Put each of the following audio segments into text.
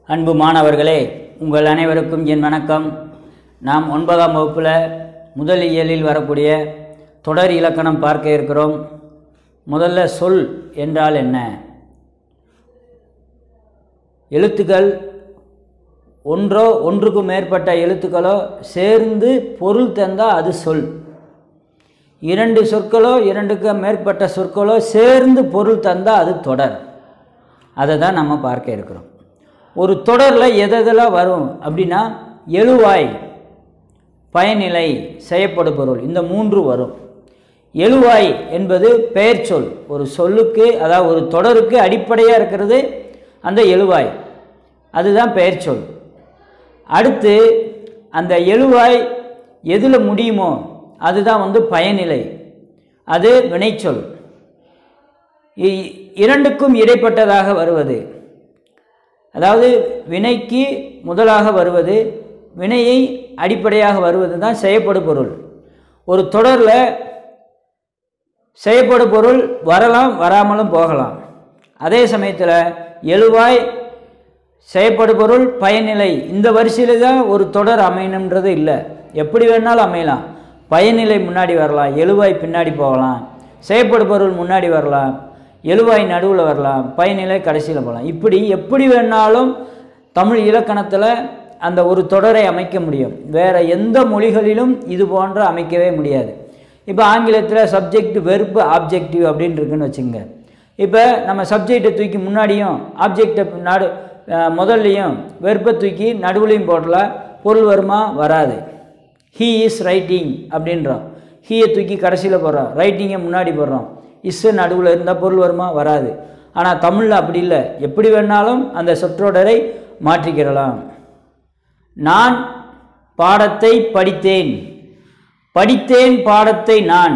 அன்பு மாணவர்களே உங்கள் அனைவருக்கும் என் வணக்கம் நாம் ஒன்பதாம் வகுப்பில் முதல் இயலில் வரக்கூடிய தொடர் இலக்கணம் பார்க்க இருக்கிறோம் முதல்ல சொல் என்றால் என்ன எழுத்துக்கள் ஒன்றோ ஒன்றுக்கு மேற்பட்ட எழுத்துக்களோ சேர்ந்து பொருள் தந்தால் அது சொல் இரண்டு சொற்களோ இரண்டுக்கு மேற்பட்ட சொற்களோ சேர்ந்து பொருள் தந்தால் அது தொடர் அதை தான் நம்ம பார்க்க இருக்கிறோம் ஒரு தொடரில் எதெல்லாம் வரும் அப்படின்னா எழுவாய் பயனிலை செய்யப்படு பொருள் இந்த மூன்று வரும் எழுவாய் என்பது பெயர் சொல் ஒரு சொல்லுக்கு அதாவது ஒரு தொடருக்கு அடிப்படையாக இருக்கிறது அந்த எழுவாய் அதுதான் பெயர் சொல் அடுத்து அந்த எழுவாய் எதில் முடியுமோ அதுதான் வந்து பயனிலை அது வினைச்சொல் இ- இரண்டுக்கும் இடைப்பட்டதாக வருவது அதாவது வினைக்கு முதலாக வருவது வினையை அடிப்படையாக வருவது தான் செய்யப்படு பொருள் ஒரு தொடரில் செய்யப்படு பொருள் வரலாம் வராமலும் போகலாம் அதே சமயத்தில் எழுவாய் செய்யப்படு பொருள் பயனிலை இந்த வரிசையில் தான் ஒரு தொடர் அமையணுன்றது இல்லை எப்படி வேணாலும் அமையலாம் பயனிலை முன்னாடி வரலாம் எழுவாய் பின்னாடி போகலாம் செய்யப்படு பொருள் முன்னாடி வரலாம் எழுவாய் நடுவில் வரலாம் பயனிலை கடைசியில் போகலாம் இப்படி எப்படி வேணாலும் தமிழ் இலக்கணத்தில் அந்த ஒரு தொடரை அமைக்க முடியும் வேறு எந்த மொழிகளிலும் இது போன்ற அமைக்கவே முடியாது இப்போ ஆங்கிலத்தில் சப்ஜெக்ட் வெறுப்பு ஆப்ஜெக்டிவ் அப்படின்னு இருக்குன்னு வச்சுங்க இப்போ நம்ம சப்ஜெக்டை தூக்கி முன்னாடியும் ஆப்ஜெக்டை நடு அஹ், முதல்லையும் வெறுப்பை தூக்கி நடுவுலையும் போடலாம் பொருள் வருமா வராது ஹீ இஸ் ரைட்டிங் அப்படின்றோம் ஹீயை தூக்கி கடைசியில் போடுறோம் ரைட்டிங்கை முன்னாடி போடுறோம் இஸ்ஸு நடுவில் இருந்தால் பொருள் வருமா வராது ஆனால் தமிழில் அப்படி இல்லை எப்படி வேணாலும் அந்த சொற்றொடரை மாற்றிக்கிடலாம் நான் பாடத்தை படித்தேன் படித்தேன் பாடத்தை நான்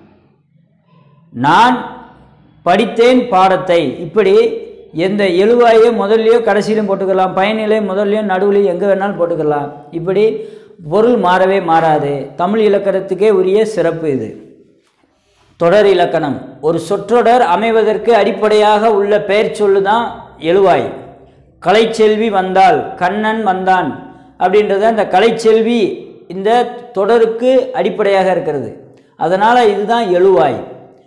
நான் படித்தேன் பாடத்தை இப்படி எந்த எழுவாயோ முதல்லையோ கடைசியிலும் போட்டுக்கலாம் பயனிலை முதல்லையும் நடுவுலையும் எங்கே வேணாலும் போட்டுக்கலாம் இப்படி பொருள் மாறவே மாறாது தமிழ் இலக்கணத்துக்கே உரிய சிறப்பு இது தொடர் இலக்கணம் ஒரு சொற்றொடர் அமைவதற்கு அடிப்படையாக உள்ள பெயர் சொல்லு தான் எழுவாய் கலைச்செல்வி வந்தால் கண்ணன் வந்தான் அப்படின்றது அந்த கலைச்செல்வி இந்த தொடருக்கு அடிப்படையாக இருக்கிறது அதனால் இதுதான் எழுவாய்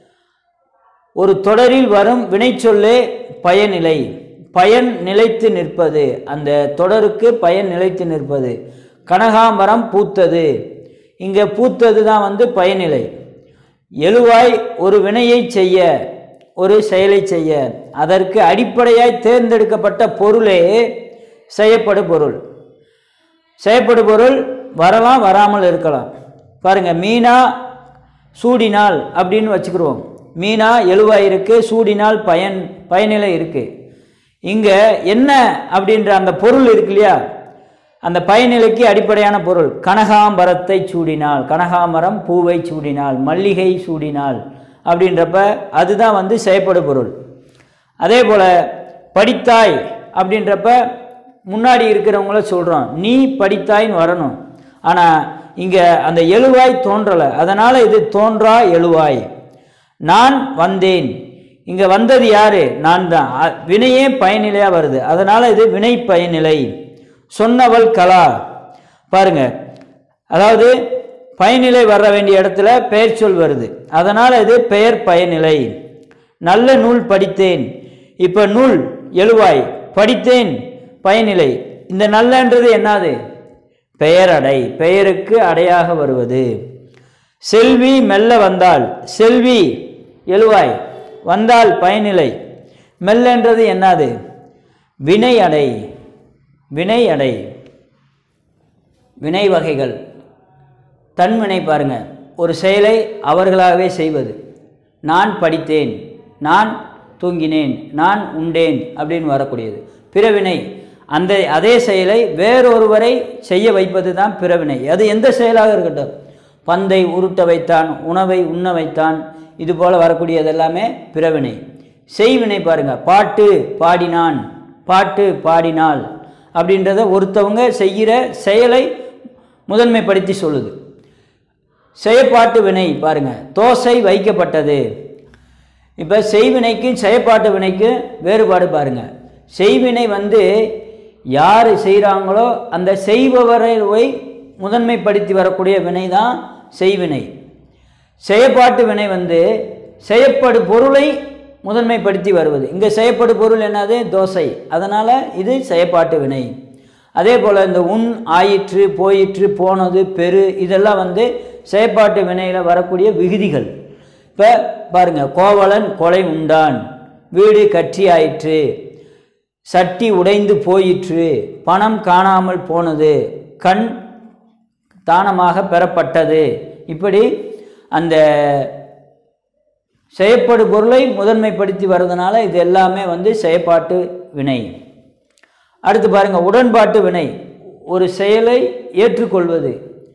ஒரு தொடரில் வரும் வினைச்சொல்லே பயனிலை பயன் நிலைத்து நிற்பது அந்த தொடருக்கு பயன் நிலைத்து நிற்பது கனகாம்பரம் பூத்தது இங்கே பூத்தது தான் வந்து பயனிலை எழுவாய் ஒரு வினையை செய்ய ஒரு செயலை செய்ய அதற்கு அடிப்படையாய் தேர்ந்தெடுக்கப்பட்ட பொருளே செய்யப்படு பொருள் செய்யப்படு பொருள் வரலாம் வராமல் இருக்கலாம் பாருங்க மீனா சூடினால் அப்படின்னு வச்சுக்கிடுவோம் மீனா எழுவாய் இருக்கு சூடினால் பயன் பயனிலை இருக்கு இங்கே என்ன அப்படின்ற அந்த பொருள் இருக்கு இல்லையா அந்த பயனிலைக்கு அடிப்படையான பொருள் கனகாம்பரத்தை சூடினால் கனகாம்பரம் பூவை சூடினால் மல்லிகை சூடினால் அப்படின்றப்ப அதுதான் வந்து செய்யப்படு பொருள் அதே போல் படித்தாய் அப்படின்றப்ப முன்னாடி இருக்கிறவங்கள சொல்கிறோம் நீ படித்தாய்ன்னு வரணும் ஆனால் இங்கே அந்த எழுவாய் தோன்றலை அதனால் இது தோன்றா எழுவாய் நான் வந்தேன் இங்கே வந்தது யாரு நான் தான் அ- வினையே பயனிலையாக வருது அதனால் இது வினை பயனிலை சொன்னவள் கலா பாருங்க அதாவது பயனிலை வர வேண்டிய இடத்துல பெயர் சொல் வருது அதனால் இது பெயர் பயனிலை நல்ல நூல் படித்தேன் இப்போ நூல் எழுவாய் படித்தேன் பயனிலை இந்த நல்லன்றது என்னது பெயரடை பெயருக்கு அடையாக வருவது செல்வி மெல்ல வந்தால் செல்வி எழுவாய் வந்தால் பயனிலை மெல்லன்றது என்னது வினை அடை வினை அடை வினை வகைகள் தன்வினை பாருங்க ஒரு செயலை அவர்களாகவே செய்வது நான் படித்தேன் நான் தூங்கினேன் நான் உண்டேன் அப்படின்னு வரக்கூடியது பிறவினை அந்த அதே செயலை வேறொருவரை செய்ய வைப்பது தான் பிறவினை அது எந்த செயலாக இருக்கட்டும் பந்தை உருட்ட வைத்தான் உணவை உண்ண வைத்தான் இது போல வரக்கூடியது எல்லாமே பிறவினை செய்வினை பாருங்க பாட்டு பாடினான் பாட்டு பாடினாள் அப்படின்றத ஒருத்தவங்க செய்கிற செயலை முதன்மைப்படுத்தி சொல்லுது செயற்பாட்டு வினை பாருங்க தோசை வைக்கப்பட்டது இப்போ செய்வினைக்கும் செயற்பாட்டு வினைக்கும் வேறுபாடு பாருங்க செய்வினை வந்து யார் செய்கிறாங்களோ அந்த செய்பவரை முதன்மைப்படுத்தி வரக்கூடிய வினை தான் செய்வினை செயப்பாட்டு வினை வந்து செய்யப்படு பொருளை முதன்மைப்படுத்தி வருவது இங்கே செய்யப்படு பொருள் என்னது தோசை அதனால் இது செயப்பாட்டு வினை அதே போல் இந்த உன் ஆயிற்று போயிற்று போனது பெரு இதெல்லாம் வந்து செயற்பாட்டு வினையில் வரக்கூடிய விகுதிகள் இப்போ பாருங்க கோவலன் கொலை உண்டான் வீடு கற்றி ஆயிற்று சட்டி உடைந்து போயிற்று பணம் காணாமல் போனது கண் தானமாக பெறப்பட்டது இப்படி அந்த செயற்படு பொருளை முதன்மைப்படுத்தி வர்றதுனால இது எல்லாமே வந்து செயற்பாட்டு வினை அடுத்து பாருங்க உடன்பாட்டு வினை ஒரு செயலை ஏற்றுக்கொள்வது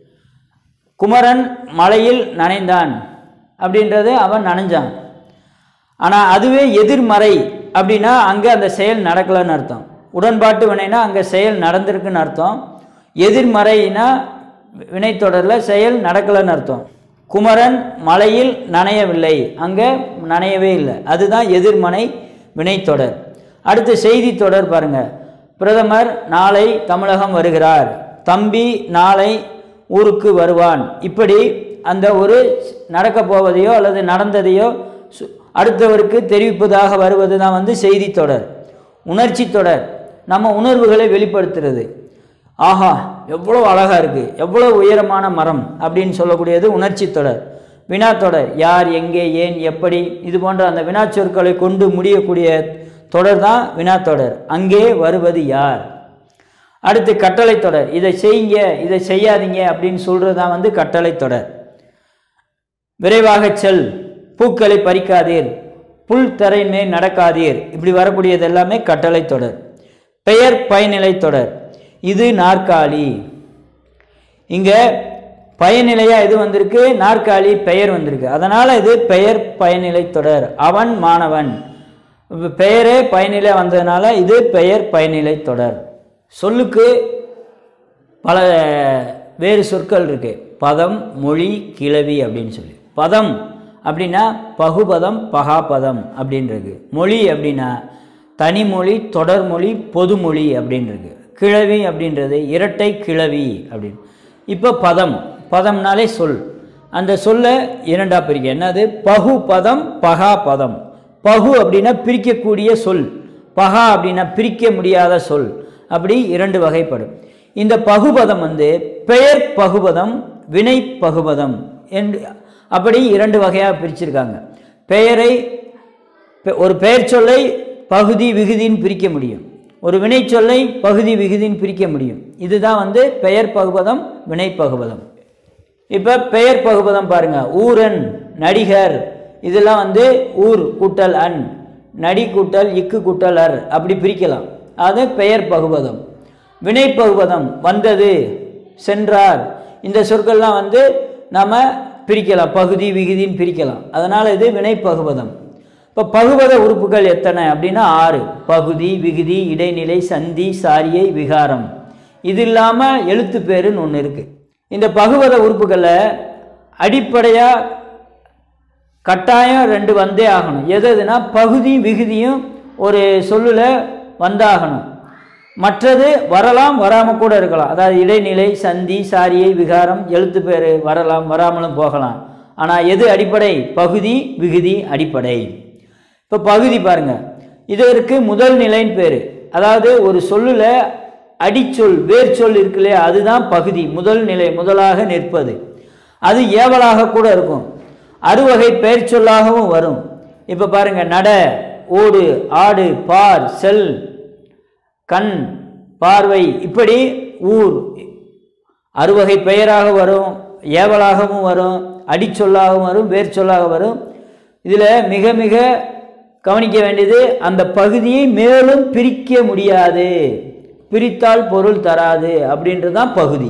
குமரன் மலையில் நனைந்தான் அப்படின்றது அவன் நனைஞ்சான் ஆனால் அதுவே எதிர்மறை அப்படின்னா அங்கே அந்த செயல் நடக்கலைன்னு அர்த்தம் உடன்பாட்டு வினைனா அங்கே செயல் நடந்திருக்குன்னு அர்த்தம் எதிர்மறைனா வினைத்தொடரில் செயல் நடக்கலைன்னு அர்த்தம் குமரன் மலையில் நனையவில்லை அங்கே நனையவே இல்லை அதுதான் எதிர்மனை வினைத்தொடர் அடுத்து செய்தி தொடர் பாருங்க பிரதமர் நாளை தமிழகம் வருகிறார் தம்பி நாளை ஊருக்கு வருவான் இப்படி அந்த ஒரு நடக்க போவதையோ அல்லது நடந்ததையோ சு- அடுத்தவருக்கு தெரிவிப்பதாக வருவது தான் வந்து செய்தி தொடர் உணர்ச்சி தொடர் நம்ம உணர்வுகளை வெளிப்படுத்துறது ஆஹா எவ்வளோ அழகா இருக்கு எவ்வளோ உயரமான மரம் அப்படின்னு சொல்லக்கூடியது உணர்ச்சி தொடர் வினா தொடர் யார் எங்கே ஏன் எப்படி இது போன்ற அந்த வினா சொற்களை கொண்டு முடியக்கூடிய தொடர் தான் வினா தொடர் அங்கே வருவது யார் அடுத்து கட்டளை தொடர் இதை செய்யுங்க இதை செய்யாதீங்க அப்படின்னு சொல்றது தான் வந்து கட்டளை தொடர் விரைவாகச் செல் பூக்களை பறிக்காதீர் புல் தரையின் மேல் நடக்காதீர் இப்படி வரக்கூடியது எல்லாமே கட்டளை தொடர் பெயர் பயனிலை தொடர் இது நாற்காலி இங்க பயனிலையா இது வந்திருக்கு நாற்காலி பெயர் வந்திருக்கு அதனால இது பெயர் பயனிலை தொடர் அவன் மாணவன் இப்ப பெயரே பயனிலை வந்ததுனால இது பெயர் பயனிலை தொடர் சொல்லுக்கு பல வேறு சொற்கள் இருக்கு பதம் மொழி கிளவி அப்படின்னு சொல்லி பதம் அப்படின்னா பகுபதம் பகாபதம் அப்படின்றது மொழி அப்படின்னா தனிமொழி தொடர்மொழி பொதுமொழி அப்படின்றது கிளவி அப்படின்றது இரட்டை கிளவி அப்படின்னு இப்போ பதம் பதம்னாலே சொல் அந்த சொல்லை இரண்டா பிரிக்க என்னது பகு பதம் பகா பதம் பகு அப்படின்னா பிரிக்கக்கூடிய சொல் பகா அப்படின்னா பிரிக்க முடியாத சொல் அப்படி இரண்டு வகைப்படும் இந்த பகுபதம் வந்து பெயர் பகுபதம் வினை பகுபதம் என்று அப்படி இரண்டு வகையாக பிரிச்சிருக்காங்க பெயரை பெ- ஒரு பெயர் சொல்லை பகுதி விகுதின்னு பிரிக்க முடியும் ஒரு வினை சொல்லை பகுதி விகுதின்னு பிரிக்க முடியும் இதுதான் வந்து பெயர் பகுபதம் வினை பகுபதம் இப்போ பெயர் பகுபதம் பாருங்க ஊரன் நடிகர் இதெல்லாம் வந்து ஊர் கூட்டல் அன் நடி கூட்டல் இக்கு கூட்டல் அர் அப்படி பிரிக்கலாம் அது பெயர் பகுபதம் வினை பகுபதம் வந்தது சென்றார் இந்த சொற்கள்லாம் வந்து நாம பிரிக்கலாம் பகுதி விகுதின்னு பிரிக்கலாம் அதனால் இது வினை பகுபதம் இப்போ பகுபத உறுப்புகள் எத்தனை அப்படின்னா ஆறு பகுதி விகுதி இடைநிலை சந்தி சாரியை விகாரம் இது இல்லாமல் எழுத்து பேருன்னு ஒன்று இருக்குது இந்த பகுபத உறுப்புகளை அடிப்படையாக கட்டாயம் ரெண்டு வந்தே ஆகணும் எது எதுனா பகுதி விகுதியும் ஒரு சொல்லுல வந்தாகணும் மற்றது வரலாம் வராமல் கூட இருக்கலாம் அதாவது இடைநிலை சந்தி சாரியை விகாரம் எழுத்து பேர் வரலாம் வராமலும் போகலாம் ஆனால் எது அடிப்படை பகுதி விகுதி அடிப்படை இப்போ பகுதி பாருங்க இதற்கு முதல் நிலைன்னு பேர் அதாவது ஒரு சொல்லுல அடிச்சொல் வேர்ச்சொல் இருக்கு இல்லையா அதுதான் பகுதி முதல் நிலை முதலாக நிற்பது அது ஏவலாக கூட இருக்கும் அறுவகை பெயர் சொல்லாகவும் வரும் இப்போ பாருங்க நட ஓடு ஆடு பார் செல் கண் பார்வை இப்படி ஊர் அறுவகை பெயராக வரும் ஏவலாகவும் வரும் அடிச்சொல்லாகவும் வரும் வேர்ச்சொல்லாக வரும் இதில் மிக மிக கவனிக்க வேண்டியது அந்த பகுதியை மேலும் பிரிக்க முடியாது பிரித்தால் பொருள் தராது அப்படின்றது தான் பகுதி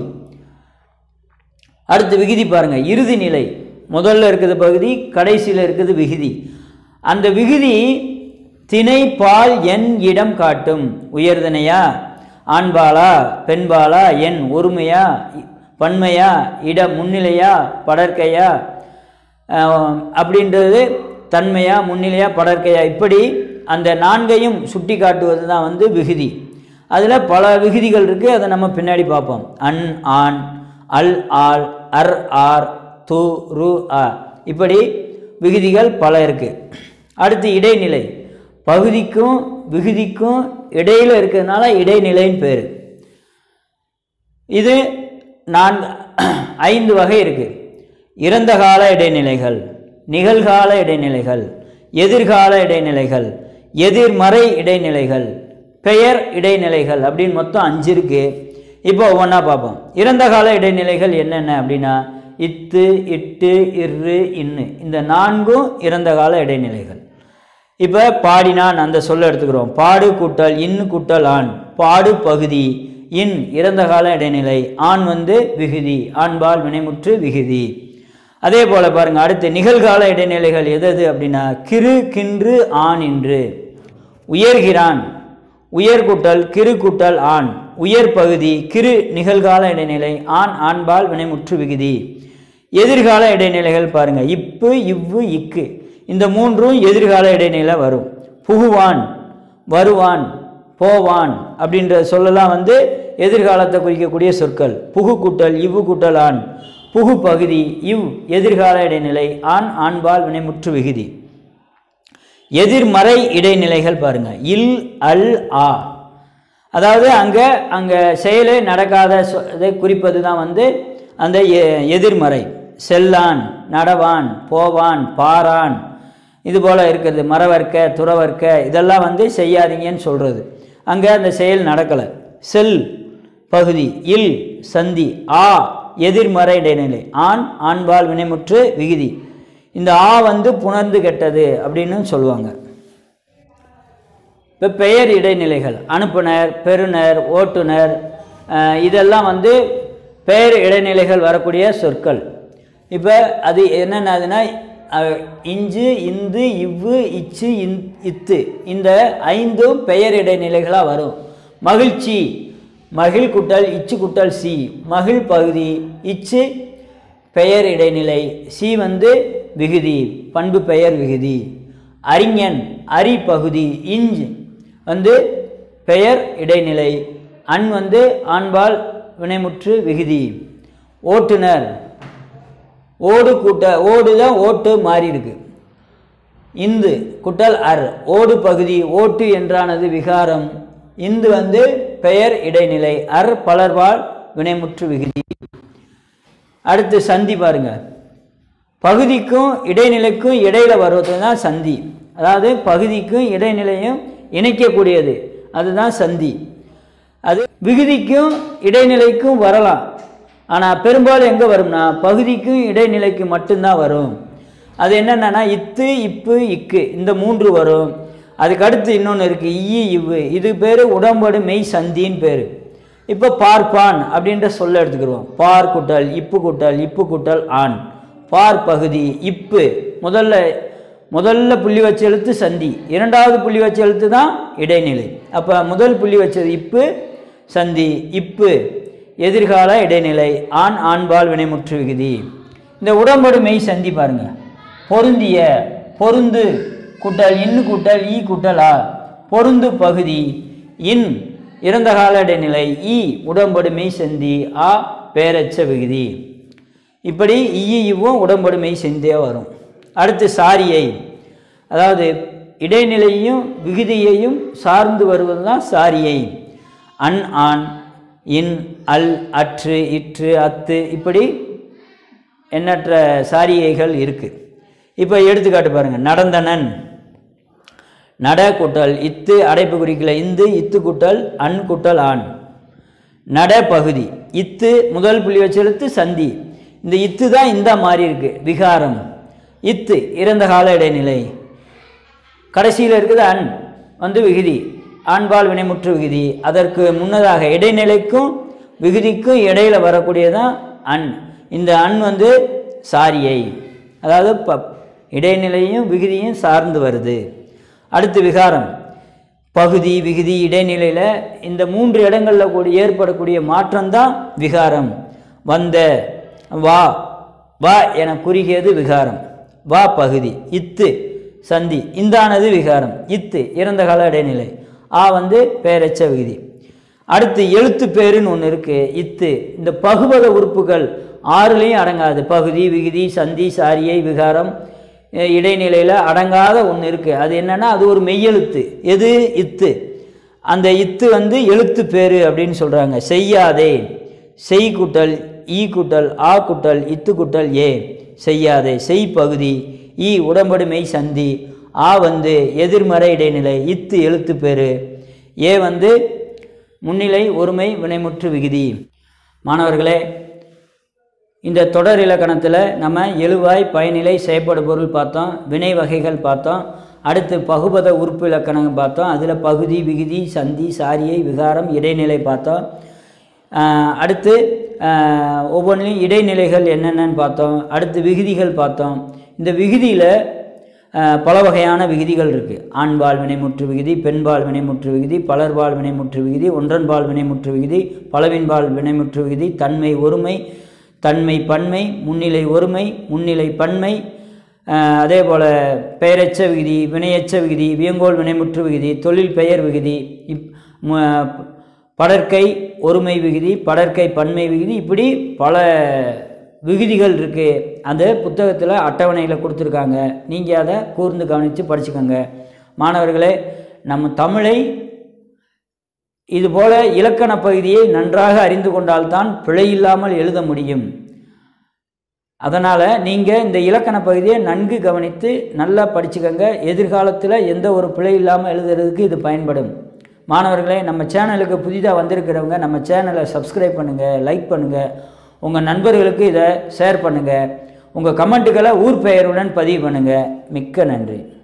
அடுத்து விகுதி பாருங்க இறுதி நிலை முதல்ல இருக்குது பகுதி கடைசியில் இருக்குது விகுதி அந்த விகுதி திணை பால் எண் இடம் காட்டும் உயர்தனையா ஆண்பாலா பெண்பாலா எண் ஒருமையா இ- பன்மையா இட முன்னிலையா படற்கையா அஹ், அப்படின்றது தன்மையா முன்னிலையா படற்கையா இப்படி அந்த நான்கையும் சுட்டி காட்டுவது தான் வந்து விகுதி அதில் பல விகுதிகள் இருக்குது அதை நம்ம பின்னாடி பார்ப்போம் அன் ஆன் அல் ஆல் அர் ஆர் து ரு அ இப்படி விகுதிகள் பல இருக்குது அடுத்து இடைநிலை பகுதிக்கும் விகுதிக்கும் இடையில் இருக்கிறதுனால இடைநிலைன்னு பேர் இது நான்கு ஐந்து வகை இருக்குது இறந்த கால இடைநிலைகள் நிகழ்கால இடைநிலைகள் எதிர்கால இடைநிலைகள் எதிர்மறை இடைநிலைகள் பெயர் இடைநிலைகள் அப்படின்னு மொத்தம் அஞ்சு இருக்கு இப்போ ஒவ்வொன்றா பார்ப்போம் இறந்த கால இடைநிலைகள் என்னென்ன அப்படின்னா இத்து இட்டு இரு இன்னு இந்த நான்கும் இறந்த கால இடைநிலைகள் இப்போ பாடினான் அந்த சொல்ல எடுத்துக்கிறோம் பாடு கூட்டல் இன்னு கூட்டல் ஆண் பாடு பகுதி இன் இறந்த கால இடைநிலை ஆண் வந்து விகுதி ஆண்பால் வினைமுற்று விகுதி அதே போல பாருங்க அடுத்து நிகழ்கால இடைநிலைகள் எது எது அப்படின்னா கிரு கின்று ஆண் இன்று உயர்கிறான் உயர் கூட்டல் கிரு கூட்டல் ஆண் உயர் பகுதி கிரு நிகழ்கால இடைநிலை ஆண் ஆண்பால் வினைமுற்று விகுதி எதிர்கால இடைநிலைகள் பாருங்க இப்பு இவ்வு இக்கு இந்த மூன்றும் எதிர்கால இடைநிலை வரும் புகுவான் வருவான் போவான் அப்படின்ற சொல்லலாம் வந்து எதிர்காலத்தை குறிக்கக்கூடிய சொற்கள் புகு கூட்டல் இவ்வு கூட்டல் ஆண் புகு பகுதி இவ் எதிர்கால இடைநிலை ஆண் ஆண்பால் வினைமுற்று விகுதி எதிர்மறை இடைநிலைகள் பாருங்க இல் அல் ஆ அதாவது அங்கே அங்கே செயலே நடக்காத சொ- இதை குறிப்பது தான் வந்து அந்த எ- எதிர்மறை செல்லான் நடவான் போவான் பாரான் இது போல் இருக்கிறது மரவர்க்க துறவர்க்க இதெல்லாம் வந்து செய்யாதீங்கன்னு சொல்கிறது அங்கே அந்த செயல் நடக்கலை செல் பகுதி இல் சந்தி ஆ எதிர்மறை இடைநிலை ஆண் ஆண்பால் வினைமுற்று விகுதி இந்த ஆ வந்து புணர்ந்து கெட்டது அப்படின்னு சொல்லுவாங்க இப்போ பெயர் இடைநிலைகள் அனுப்புனர் பெறுநர் ஓட்டுநர் அஹ், இதெல்லாம் வந்து பெயர் இடைநிலைகள் வரக்கூடிய சொற்கள் இப்போ அது என்னென்னதுன்னா அஹ், இஞ்சு இந்து இவ்வு இச்சு இந் இத்து இந்த ஐந்தும் பெயர் இடைநிலைகளாக வரும் மகிழ்ச்சி மகிழ் குட்டல் இச்சு குட்டல் சி மகிழ் பகுதி இச்சு பெயர் இடைநிலை சி வந்து விகுதி பண்பு பெயர் விகுதி அறிஞன் அரி பகுதி இஞ்ச் வந்து பெயர் இடைநிலை அன் வந்து ஆண்பால் வினைமுற்று விகுதி ஓட்டுநர் ஓடு கூட்ட ஓடு தான் ஓட்டு மாறி இருக்கு இந்து குட்டல் அர் ஓடு பகுதி ஓட்டு என்றானது விகாரம் இந்து வந்து பெயர் இடைநிலை அர் பலர்வாள் வினைமுற்று விகுதி அடுத்து சந்தி பாருங்க பகுதிக்கும் இடைநிலைக்கும் இடையில வருவது தான் சந்தி அதாவது பகுதிக்கும் இடைநிலையும் இணைக்கக்கூடியது அதுதான் சந்தி அது விகுதிக்கும் இடைநிலைக்கும் வரலாம் ஆனால் பெரும்பாலும் எங்கே வரும்னா பகுதிக்கும் இடைநிலைக்கு மட்டும்தான் வரும் அது என்னென்னா இத்து இப்பு இக்கு இந்த மூன்று வரும் அதுக்கு அடுத்து இன்னொன்று இருக்குது ஈ இவ்வு இது பேர் உடம்படு மெய் சந்தின்னு பேர் இப்போ பார்ப்பான் அப்படின்ற சொல்ல எடுத்துக்கிடுவோம் பார் குட்டல் இப்பு குட்டல் இப்பு குட்டல் ஆண் பார் பகுதி இப்பு முதல்ல முதல்ல புள்ளி வச்ச எழுத்து சந்தி இரண்டாவது புள்ளி வச்ச எழுத்து தான் இடைநிலை அப்போ முதல் புள்ளி வச்சது இப்பு சந்தி இப்பு எதிர்கால இடைநிலை ஆண் ஆண்பால் வினைமுற்று விகுதி இந்த உடம்படு மெய் சந்தி பாருங்க பொருந்திய பொருந்து கூட்டல் இன்னு கூட்டல் ஈ கூட்டல் ஆ பொருந்து பகுதி இன் இறந்த கால இடைநிலை ஈ உடம்படு மெய் சந்தி ஆ பேரச்ச விகுதி இப்படி ஈ இவ்வும் உடம்படு மெய் செந்தே வரும் அடுத்து சாரியை அதாவது இடைநிலையையும் விகுதியையும் சார்ந்து வருவது தான் சாரியை அன் ஆண் இன் அல் அற்று இற்று அத்து இப்படி எண்ணற்ற சாரியைகள் இருக்கு இப்போ எடுத்துக்காட்டு பாருங்க நடந்தனன் நட கூட்டல் இத்து அடைப்பு குறிக்கல இந்து இத்து கூட்டல் அன் கூட்டல் ஆண் நட பகுதி இத்து முதல் புள்ளி வச்ச எழுத்து சந்தி இந்த இத்து தான் இந்த மாதிரி இருக்கு விகாரம் இத்து இறந்த கால இடைநிலை கடைசியில் இருக்குது அன் வந்து விகுதி ஆண்பால் வினைமுற்று விகுதி அதற்கு முன்னதாக இடைநிலைக்கும் விகுதிக்கும் இடையில வரக்கூடியதான் அன் இந்த அன் வந்து சாரியை அதாவது ப இடைநிலையும் விகுதியும் சார்ந்து வருது அடுத்து விகாரம் பகுதி விகுதி இடைநிலையில் இந்த மூன்று இடங்களில் கூடிய ஏற்படக்கூடிய மாற்றம்தான் விகாரம் வந்த வா வா என குறுகியது விகாரம் வா பகுதி இத்து சந்தி இந்தானது விகாரம் இத்து இறந்த கால இடைநிலை ஆ வந்து பெயரச்ச விகுதி அடுத்து எழுத்து பேருன்னு ஒன்று இருக்குது இத்து இந்த பகுபத உறுப்புகள் ஆறுலேயும் அடங்காது பகுதி விகுதி சந்தி சாரியை விகாரம் அஹ் இடைநிலையில் அடங்காத ஒன்று இருக்குது அது என்னன்னா அது ஒரு மெய்யெழுத்து எது இத்து அந்த இத்து வந்து எழுத்து பேரு அப்படின்னு சொல்கிறாங்க செய்யாதே செய் கூட்டல் ஈ கூட்டல் ஆ கூட்டல் இத்து கூட்டல் ஏ செய்யாதே செய் பகுதி ஈ உடம்படுமை சந்தி ஆ வந்து எதிர்மறை இடைநிலை இத்து எழுத்து பேரு ஏ வந்து முன்னிலை ஒருமை வினைமுற்று விகுதி மாணவர்களே இந்த தொடர் இலக்கணத்தில் நம்ம எழுவாய் பயனிலை செயற்படு பொருள் பார்த்தோம் வினை வகைகள் பார்த்தோம் அடுத்து பகுபத உறுப்பு இலக்கணம் பார்த்தோம் அதில் பகுதி விகுதி சந்தி சாரியை விகாரம் இடைநிலை பார்த்தோம் ஆஹ் அடுத்து ஆஹ் ஒவ்வொன்றிலையும் இடைநிலைகள் என்னென்னன்னு பார்த்தோம் அடுத்து விகுதிகள் பார்த்தோம் இந்த விகுதியில் ஆஹ் பல வகையான விகுதிகள் இருக்குது ஆண்பால் வினைமுற்று விகுதி பெண்பால் வினைமுற்று விகுதி பலர்பால் வினைமுற்று விகுதி ஒன்றன்பால் வினைமுற்று விகுதி பலவின்பால் வினைமுற்று விகுதி தன்மை ஒருமை தன்மை பன்மை முன்னிலை ஒருமை முன்னிலை பன்மை ஆஹ் அதே போல் பெயரெச்ச விகுதி வினையெச்ச விகுதி வியங்கோல் வினைமுற்று விகுதி தொழில் பெயர் விகுதி இப் ம- படற்கை ஒருமை விகுதி படற்கை பன்மை விகுதி இப்படி பல விகுதிகள் இருக்குது அந்த புத்தகத்தில் அட்டவணையில் கொடுத்துருக்காங்க நீங்கள் அதை கூர்ந்து கவனித்து படிச்சுக்கோங்க மாணவர்களே நம்ம தமிழை இதுபோல இலக்கண பகுதியை நன்றாக அறிந்து கொண்டால்தான் பிழையில்லாமல் எழுத முடியும் அதனால் நீங்கள் இந்த இலக்கண பகுதியை நன்கு கவனித்து நல்லா படிச்சுக்கோங்க எதிர்காலத்தில் எந்த ஒரு பிழை இல்லாமல் எழுதுறதுக்கு இது பயன்படும் மாணவர்களே நம்ம சேனலுக்கு புதிதாக வந்திருக்கிறவங்க நம்ம சேனலை சப்ஸ்கிரைப் பண்ணுங்கள் லைக் பண்ணுங்கள் உங்கள் நண்பர்களுக்கு இதை ஷேர் பண்ணுங்கள் உங்கள் கமெண்ட்டுகளை ஊர் பெயருடன் பதிவு பண்ணுங்கள் மிக்க நன்றி